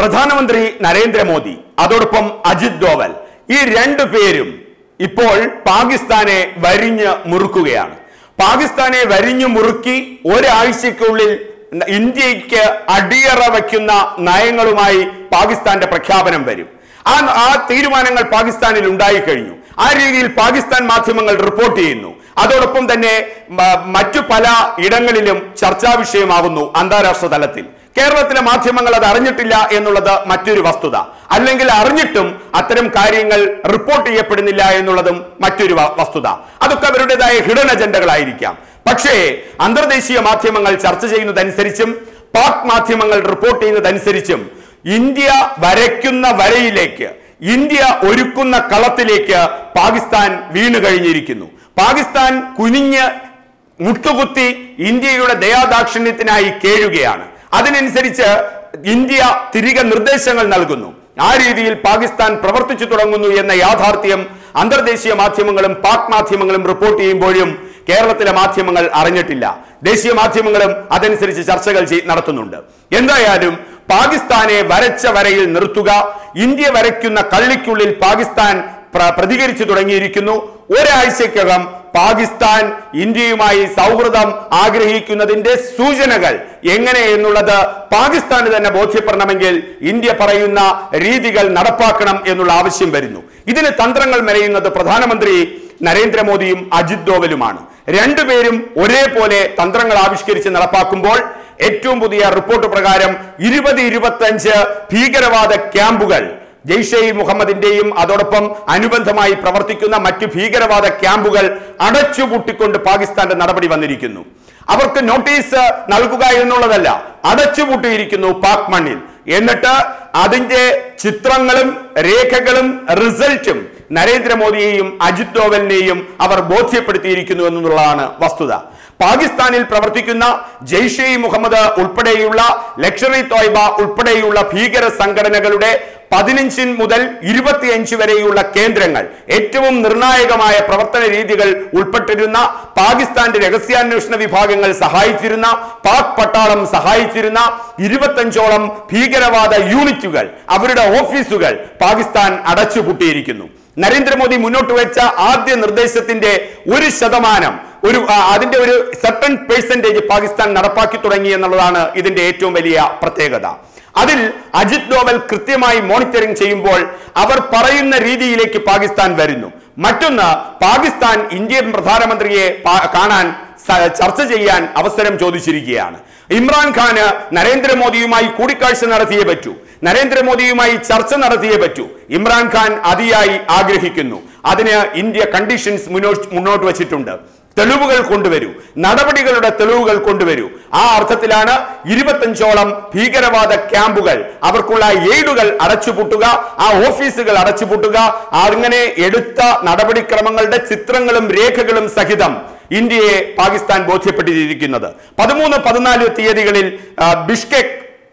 പ്രധാനമന്ത്രി നരേന്ദ്രമോദി അതോടൊപ്പം അജിത് ഡോവൽ ഈ രണ്ടു പേരും ഇപ്പോൾ പാകിസ്ഥാനെ വരിഞ്ഞ് മുറുക്കുകയാണ് പാകിസ്ഥാനെ വരിഞ്ഞു മുറുക്കി ഒരാഴ്ചക്കുള്ളിൽ ഇന്ത്യക്ക് അടിയറ വയ്ക്കുന്ന നയങ്ങളുമായി പാകിസ്ഥാന്റെ പ്രഖ്യാപനം വരും ആ ആ തീരുമാനങ്ങൾ പാകിസ്ഥാനിൽ ഉണ്ടായിക്കഴിഞ്ഞു ആ രീതിയിൽ പാകിസ്ഥാൻ മാധ്യമങ്ങൾ റിപ്പോർട്ട് ചെയ്യുന്നു അതോടൊപ്പം തന്നെ മ- മറ്റു പല ഇടങ്ങളിലും ചർച്ചാ വിഷയമാകുന്നു അന്താരാഷ്ട്ര തലത്തിൽ കേരളത്തിലെ മാധ്യമങ്ങൾ അത് അറിഞ്ഞിട്ടില്ല എന്നുള്ളത് മറ്റൊരു വസ്തുത അല്ലെങ്കിൽ അറിഞ്ഞിട്ടും അത്തരം കാര്യങ്ങൾ റിപ്പോർട്ട് ചെയ്യപ്പെടുന്നില്ല എന്നുള്ളതും മറ്റൊരു വ- വസ്തുത അതൊക്കെ അവരുടേതായ ഹിഡൻ അജണ്ടകളായിരിക്കാം പക്ഷേ അന്തർദേശീയ മാധ്യമങ്ങൾ ചർച്ച ചെയ്യുന്നതനുസരിച്ചും പാക് മാധ്യമങ്ങൾ റിപ്പോർട്ട് ചെയ്യുന്നതനുസരിച്ചും ഇന്ത്യ വരയ്ക്കുന്ന വരയിലേക്ക് ഇന്ത്യ ഒരുക്കുന്ന കളത്തിലേക്ക് പാകിസ്ഥാൻ വീണു കഴിഞ്ഞിരിക്കുന്നു പാകിസ്ഥാൻ കുനിഞ്ഞ് മുട്ടുകുത്തി ഇന്ത്യയുടെ ദയാദാക്ഷിണ്യത്തിനായി കേഴുകയാണ് അതിനനുസരിച്ച് ഇന്ത്യ തിരികെ നിർദ്ദേശങ്ങൾ നൽകുന്നു ആ രീതിയിൽ പാകിസ്ഥാൻ പ്രവർത്തിച്ചു തുടങ്ങുന്നു എന്ന യാഥാർത്ഥ്യം അന്തർദേശീയ മാധ്യമങ്ങളും പാക് മാധ്യമങ്ങളും റിപ്പോർട്ട് ചെയ്യുമ്പോഴും കേരളത്തിലെ മാധ്യമങ്ങൾ അറിഞ്ഞിട്ടില്ല ദേശീയ മാധ്യമങ്ങളും അതനുസരിച്ച് ചർച്ചകൾ ചെയ്- നടത്തുന്നുണ്ട് എന്തായാലും പാകിസ്ഥാനെ വരച്ച വരയിൽ നിർത്തുക ഇന്ത്യ വരയ്ക്കുന്ന കള്ളിക്കുള്ളിൽ പാകിസ്ഥാൻ പ്ര- പ്രതികരിച്ചു തുടങ്ങിയിരിക്കുന്നു ഒരാഴ്ചക്കകം പാകിസ്ഥാൻ ഇന്ത്യയുമായി സൗഹൃദം ആഗ്രഹിക്കുന്നതിന്റെ സൂചനകൾ എങ്ങനെ എന്നുള്ളത് പാകിസ്ഥാന് തന്നെ ബോധ്യപ്പെടണമെങ്കിൽ ഇന്ത്യ പറയുന്ന രീതികൾ നടപ്പാക്കണം എന്നുള്ള ആവശ്യം വരുന്നു ഇതിന് തന്ത്രങ്ങൾ മെനയുന്നത് പ്രധാനമന്ത്രി നരേന്ദ്രമോദിയും അജിത് ഡോവലുമാണ് രണ്ടുപേരും ഒരേപോലെ തന്ത്രങ്ങൾ ആവിഷ്കരിച്ച് നടപ്പാക്കുമ്പോൾ ഏറ്റവും പുതിയ റിപ്പോർട്ട് പ്രകാരം ഇരുപത് ഇരുപത്തഞ്ച് ഭീകരവാദ ക്യാമ്പുകൾ ജെയ്ഷെ ഇ മുഹമ്മദിന്റെയും അതോടൊപ്പം അനുബന്ധമായി പ്രവർത്തിക്കുന്ന മറ്റു ഭീകരവാദ ക്യാമ്പുകൾ അടച്ചുപൂട്ടിക്കൊണ്ട് പാകിസ്ഥാന്റെ നടപടി വന്നിരിക്കുന്നു അവർക്ക് നോട്ടീസ് നൽകുക എന്നുള്ളതല്ല അടച്ചുപൂട്ടിയിരിക്കുന്നു പാക് മണ്ണിൽ എന്നിട്ട് അതിന്റെ ചിത്രങ്ങളും രേഖകളും റിസൾട്ടും നരേന്ദ്രമോദിയെയും അജിത് ഡോവലിനെയും അവർ ബോധ്യപ്പെടുത്തിയിരിക്കുന്നു എന്നുള്ളതാണ് വസ്തുത പാകിസ്ഥാനിൽ പ്രവർത്തിക്കുന്ന ജെയ്ഷെ ഇ മുഹമ്മദ് ഉൾപ്പെടെയുള്ള ലക്ഷറി തോയ്ബ ഉൾപ്പെടെയുള്ള ഭീകര സംഘടനകളുടെ പതിനഞ്ചിൻ മുതൽ ഇരുപത്തിയഞ്ച് വരെയുള്ള കേന്ദ്രങ്ങൾ ഏറ്റവും നിർണായകമായ പ്രവർത്തന രീതികൾ ഉൾപ്പെട്ടിരുന്ന പാകിസ്ഥാന്റെ രഹസ്യാന്വേഷണ വിഭാഗങ്ങൾ സഹായിച്ചിരുന്ന പാക് പട്ടാളം സഹായിച്ചിരുന്ന ഇരുപത്തഞ്ചോളം ഭീകരവാദ യൂണിറ്റുകൾ അവരുടെ ഓഫീസുകൾ പാകിസ്ഥാൻ അടച്ചുപൂട്ടിയിരിക്കുന്നു നരേന്ദ്രമോദി മുന്നോട്ട് വെച്ച ആദ്യ നിർദ്ദേശത്തിന്റെ ഒരു ശതമാനം ഒരു ആ, അതിന്റെ ഒരു സർട്ടൺ പേഴ്സൻറ്റേജ് പാകിസ്ഥാൻ നടപ്പാക്കി തുടങ്ങി എന്നുള്ളതാണ് ഇതിന്റെ ഏറ്റവും വലിയ പ്രത്യേകത അതിൽ അജിത് ഡോവൽ കൃത്യമായി മോണിറ്ററിംഗ് ചെയ്യുമ്പോൾ അവർ പറയുന്ന രീതിയിലേക്ക് പാകിസ്ഥാൻ വരുന്നു മറ്റൊന്ന് പാകിസ്ഥാൻ ഇന്ത്യൻ പ്രധാനമന്ത്രിയെ പാ- കാണാൻ സ- ചർച്ച ചെയ്യാൻ അവസരം ചോദിച്ചിരിക്കുകയാണ് ഇമ്രാൻഖാന് നരേന്ദ്രമോദിയുമായി കൂടിക്കാഴ്ച നടത്തിയേ പറ്റൂ നരേന്ദ്രമോദിയുമായി ചർച്ച നടത്തിയേ പറ്റൂ ഇമ്രാൻഖാൻ അതിയായി ആഗ്രഹിക്കുന്നു അതിന് ഇന്ത്യ കണ്ടീഷൻസ് മുന്നോട്ട് മുന്നോട്ട് വച്ചിട്ടുണ്ട് തെളിവുകൾ കൊണ്ടുവരൂ നടപടികളുടെ തെളിവുകൾ കൊണ്ടുവരൂ ആ അർത്ഥത്തിലാണ് ഇരുപത്തഞ്ചോളം ഭീകരവാദ ക്യാമ്പുകൾ അവർക്കുള്ള എയ്ഡുകൾ അടച്ചുപൂട്ടുക ആ ഓഫീസുകൾ അടച്ചുപൂട്ടുക അങ്ങനെ എടുത്ത നടപടിക്രമങ്ങളുടെ ചിത്രങ്ങളും രേഖകളും സഹിതം ഇന്ത്യയെ പാകിസ്ഥാൻ ബോധ്യപ്പെട്ടിരിക്കുന്നത് പതിമൂന്ന് പതിനാല് തീയതികളിൽ ആ, ബിഷ്കെക്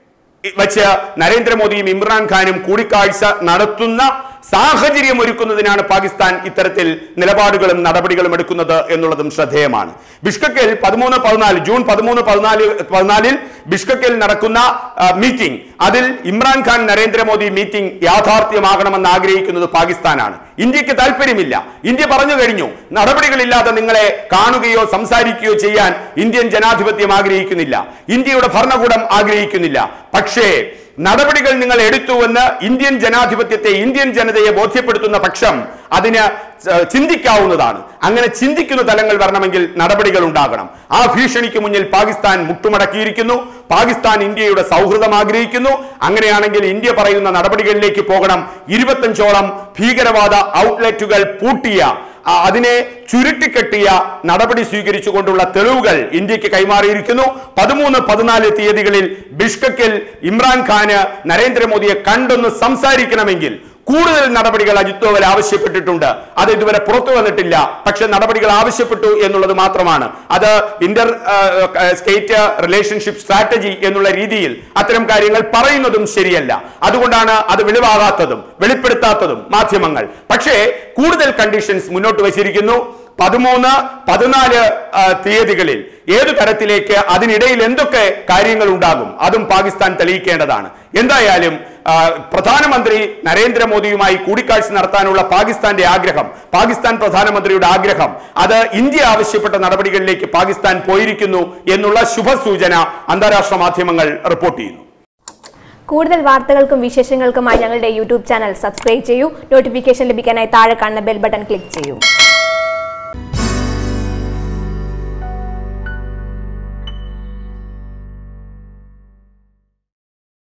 വെച്ച് നരേന്ദ്രമോദിയും ഇമ്രാൻഖാനും കൂടിക്കാഴ്ച നടത്തുന്ന സാഹചര്യം ഒരുക്കുന്നതിനാണ് പാകിസ്ഥാൻ ഇത്തരത്തിൽ നിലപാടുകളും നടപടികളും എടുക്കുന്നത് എന്നുള്ളതും ശ്രദ്ധേയമാണ് ബിഷ്കക്കിൽ പതിമൂന്ന് പതിനാല് ജൂൺ പതിമൂന്ന് പതിനാല് പതിനാലിൽ ബിഷ്കക്കിൽ നടക്കുന്ന ആ, മീറ്റിംഗ് അതിൽ ഇമ്രാൻഖാൻ നരേന്ദ്രമോദി മീറ്റിംഗ് യാഥാർത്ഥ്യമാകണമെന്ന് ആഗ്രഹിക്കുന്നത് പാകിസ്ഥാനാണ് ഇന്ത്യക്ക് താല്പര്യമില്ല ഇന്ത്യ പറഞ്ഞു കഴിഞ്ഞു നടപടികളില്ലാതെ നിങ്ങളെ കാണുകയോ സംസാരിക്കുകയോ ചെയ്യാൻ ഇന്ത്യൻ ജനാധിപത്യം ആഗ്രഹിക്കുന്നില്ല ഇന്ത്യയുടെ ഭരണകൂടം ആഗ്രഹിക്കുന്നില്ല പക്ഷേ നടപടികൾ നിങ്ങൾ എടുത്തുവെന്ന് ഇന്ത്യൻ ജനാധിപത്യത്തെ ഇന്ത്യൻ ജനതയെ ബോധ്യപ്പെടുത്തുന്ന പക്ഷം അതിന് ച- ചിന്തിക്കാവുന്നതാണ് അങ്ങനെ ചിന്തിക്കുന്ന തലങ്ങൾ വരണമെങ്കിൽ നടപടികൾ ഉണ്ടാകണം ആ ഭീഷണിക്ക് മുന്നിൽ പാകിസ്ഥാൻ മുട്ടുമടക്കിയിരിക്കുന്നു പാകിസ്ഥാൻ ഇന്ത്യയുടെ സൗഹൃദം ആഗ്രഹിക്കുന്നു അങ്ങനെയാണെങ്കിൽ ഇന്ത്യ പറയുന്ന നടപടികളിലേക്ക് പോകണം ഇരുപത്തഞ്ചോളം ഭീകരവാദ ഔട്ട്ലെറ്റുകൾ പൂട്ടിയ ആ, അതിനെ ചുരുട്ടിക്കെട്ടിയ നടപടി സ്വീകരിച്ചുകൊണ്ടുള്ള തെളിവുകൾ ഇന്ത്യക്ക് കൈമാറിയിരിക്കുന്നു പതിമൂന്ന് പതിനാല് തീയതികളിൽ ബിഷ്കക്കിൽ ഇമ്രാൻഖാന് നരേന്ദ്രമോദിയെ കണ്ടൊന്ന് സംസാരിക്കണമെങ്കിൽ കൂടുതൽ നടപടികൾ അജിത് ഡോവൽ ആവശ്യപ്പെട്ടിട്ടുണ്ട് അത് ഇതുവരെ പുറത്തു വന്നിട്ടില്ല പക്ഷെ നടപടികൾ ആവശ്യപ്പെട്ടു എന്നുള്ളത് മാത്രമാണ് അത് ഇന്റർ സ്റ്റേറ്റ് റിലേഷൻഷിപ്പ് സ്ട്രാറ്റജി എന്നുള്ള രീതിയിൽ അത്തരം കാര്യങ്ങൾ പറയുന്നതും ശരിയല്ല അതുകൊണ്ടാണ് അത് വെളിവാകാത്തതും വെളിപ്പെടുത്താത്തതും മാധ്യമങ്ങൾ പക്ഷേ കൂടുതൽ കണ്ടീഷൻസ് മുന്നോട്ട് വച്ചിരിക്കുന്നു പതിമൂന്ന് പതിനാല് ആ, തീയതികളിൽ ഏതു തരത്തിലേക്ക് അതിനിടയിൽ എന്തൊക്കെ കാര്യങ്ങൾ ഉണ്ടാകും അതും പാകിസ്ഥാൻ തെളിയിക്കേണ്ടതാണ് എന്തായാലും ആ, പ്രധാനമന്ത്രി നരേന്ദ്രമോദിയുമായി കൂടിക്കാഴ്ച നടത്താനുള്ള പാകിസ്ഥാന്റെ ആഗ്രഹം പാകിസ്ഥാൻ പ്രധാനമന്ത്രിയുടെ ആഗ്രഹം അത് ഇന്ത്യ ആവശ്യപ്പെട്ട നടപടികളിലേക്ക് പാകിസ്ഥാൻ പോയിരിക്കുന്നു എന്നുള്ള ശുഭസൂചന അന്താരാഷ്ട്ര മാധ്യമങ്ങൾ റിപ്പോർട്ട് ചെയ്യുന്നു കൂടുതൽ വാർത്തകൾക്കും വിശേഷങ്ങൾക്കുമായി ഞങ്ങളുടെ യൂട്യൂബ് ചാനൽ സബ്സ്ക്രൈബ് ചെയ്യൂ നോട്ടിഫിക്കേഷൻ ലഭിക്കാനായി താഴെ കാണുന്ന ബെൽ ബട്ടൺ ക്ലിക്ക് ചെയ്യൂ